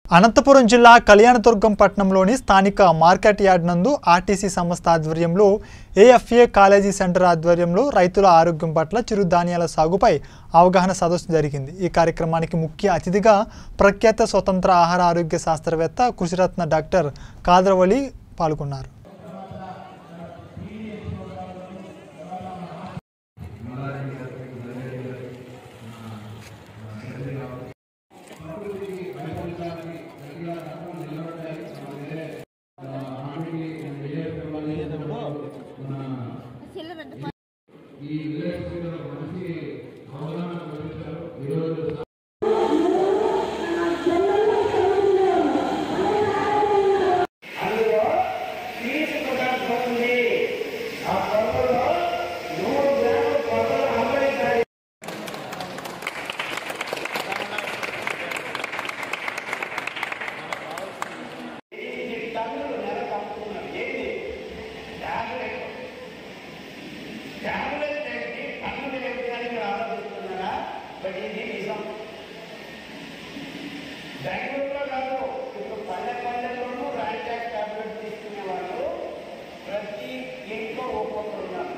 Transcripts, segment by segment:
అనంతపురం జిల్లా కళ్యాణదుర్గం పట్టణంలోని స్థానిక మార్కెట్ యార్డ్ నందు ఆర్టీసీ సంస్థ ఆధ్వర్యంలో ఏఎఫ్ఏ కాలేజీ సెంటర్ ఆధ్వర్యంలో రైతుల ఆరోగ్యం పట్ల చిరుధాన్యాల సాగుపై అవగాహన సదస్సు జరిగింది ఈ కార్యక్రమానికి ముఖ్య అతిథిగా ప్రఖ్యాత స్వతంత్ర ఆహార ఆరోగ్య శాస్త్రవేత్త కృషిరత్న డాక్టర్ కాదరవలి పాల్గొన్నారు అందులో తీసుకుంటుంది ఆ పొగలో నూరు గ్రాముల పొగలు అమలుతాయి ఎనిమిది టన్నులు నెలకు అమ్ముతున్నారు ఏంటి టాబ్లెట్ టాబ్లెట్ ఏంటి టన్నులు ఏంటి అని మీరు ఆలోచిస్తున్నారా బట్ ఇది నిజం బెంగళూరులో కాదు ఇప్పుడు పల్లె పల్లెల్లోనూ ర్యాంటాక్ టాబ్లెట్ తీసుకునే వాళ్ళు ప్రతి ఇంట్లో ఒక్కొక్కరు ఉన్నారు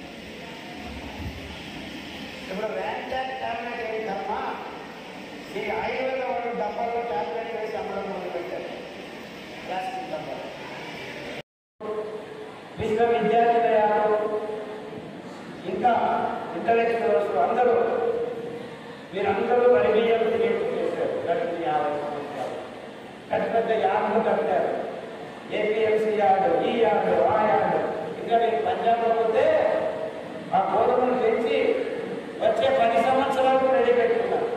ఇప్పుడు ర్యాంటాక్ టాబ్లెట్ ఏంటమ్మా ఈ ఆయుర్వేద వాళ్ళు డబ్బాల్లో టాబ్లెట్ వేసి అమ్మడం మొదలుపెట్టారు ప్లాస్టిక్ డబ్బాలు విశ్వవిద్యాలయాలు ఇంకా ఇంటలెక్చువల్స్ అందరూ మీరందరూ పరిచయం చేశారు గడిచిన యాభై సంవత్సరాలు పెద్ద పెద్ద యార్డులు కట్టారు ఏపీఎంసీ యార్డు ఈ యార్డు ఆ యార్డు ఇంకా మీరు పంజాబ్లో పోతే ఆ గోధుమలు పెంచి వచ్చే పది సంవత్సరాలకు రెడీ పెట్టుకున్నారు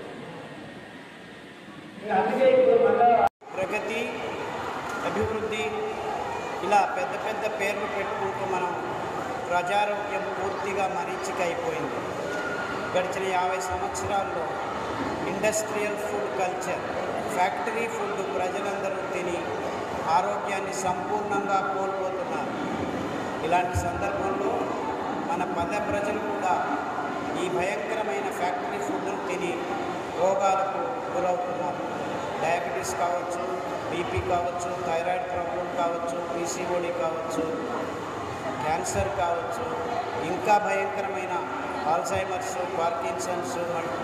ఇంకా అందుకే ఇప్పుడు మళ్ళా ప్రగతి అభివృద్ధి ఇలా పెద్ద పెద్ద పేర్లు పెట్టుకుంటూ మనం ప్రజారోగ్యం పూర్తిగా మరీచిక అయిపోయింది గడిచిన యాభై సంవత్సరాల్లో industrial food culture factory food ప్రజలందరూ తిని ఆరోగ్యాన్ని సంపూర్ణంగా కోల్పోతున్నారు ఇలాంటి సందర్భంలో మన పల్లె ప్రజలు కూడా ఈ భయంకరమైన ఫ్యాక్టరీ ఫుడ్ను తిని రోగాలకు గురవుతున్నారు డయాబెటీస్ కావచ్చు బీపీ కావచ్చు థైరాయిడ్ ప్రాబ్లం కావచ్చు పీసీఓడి కావచ్చు క్యాన్సర్ కావచ్చు ఇంకా భయంకరమైన Alzheimer's Parkinson's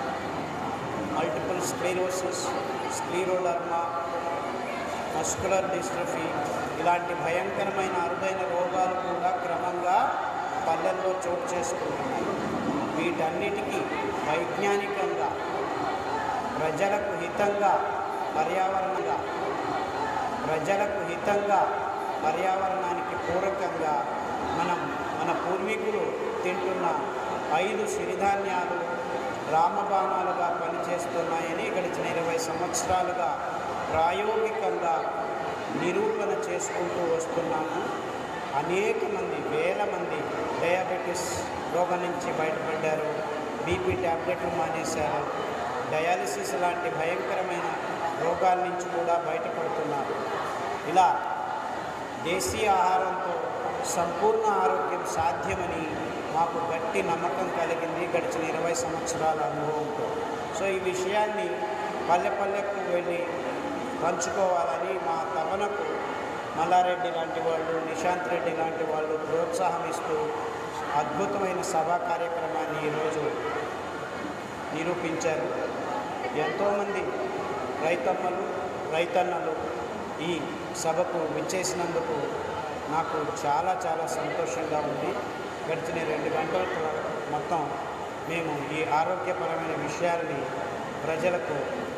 multiple sclerosis scleroderma muscular dystrophy ఇలాంటి భయంకరమైన అరుదైన రోగాలు కూడా క్రమంగా పల్లెల్లో చోటు చేసుకుంటున్నాయి వీటన్నిటికీ వైజ్ఞానికంగా ప్రజలకు హితంగా పర్యావరణంగా ప్రజలకు హితంగా పర్యావరణానికి పూరకంగా మనం మన పూర్వీకులు తింటున్న ఐదు సిరిధాన్యాలు రామబాణాలుగా పనిచేస్తున్నాయని గడిచిన ఇరవై సంవత్సరాలుగా ప్రాయోగికంగా నిరూపణ చేసుకుంటూ వస్తున్నాము అనేక మంది వేల మంది డయాబెటీస్ రోగం నుంచి బయటపడ్డారు బీపీ ట్యాబ్లెట్లు మానేశారు డయాలిసిస్ లాంటి భయంకరమైన రోగాల నుంచి కూడా బయటపడుతున్నారు ఇలా దేశీయ ఆహారంతో సంపూర్ణ ఆరోగ్యం సాధ్యమని మాకు గట్టి నమ్మకం కలిగింది గడిచిన ఇరవై సంవత్సరాల అనుభవంతో సో ఈ విషయాన్ని పల్లె పల్లెకు వెళ్ళి పంచుకోవాలని మా తపనకు మల్లారెడ్డి లాంటి వాళ్ళు నిశాంత్ రెడ్డి లాంటి వాళ్ళు ప్రోత్సాహం ఇస్తూ అద్భుతమైన సభా కార్యక్రమాన్ని ఈరోజు నిరూపించారు ఎంతోమంది రైతమ్మలు రైతన్నలు ఈ సభకు విచ్చేసినందుకు నాకు చాలా చాలా సంతోషంగా ఉంది గడిచిన రెండు గంటల మొత్తం మేము ఈ ఆరోగ్యపరమైన విషయాల్ని ప్రజలకు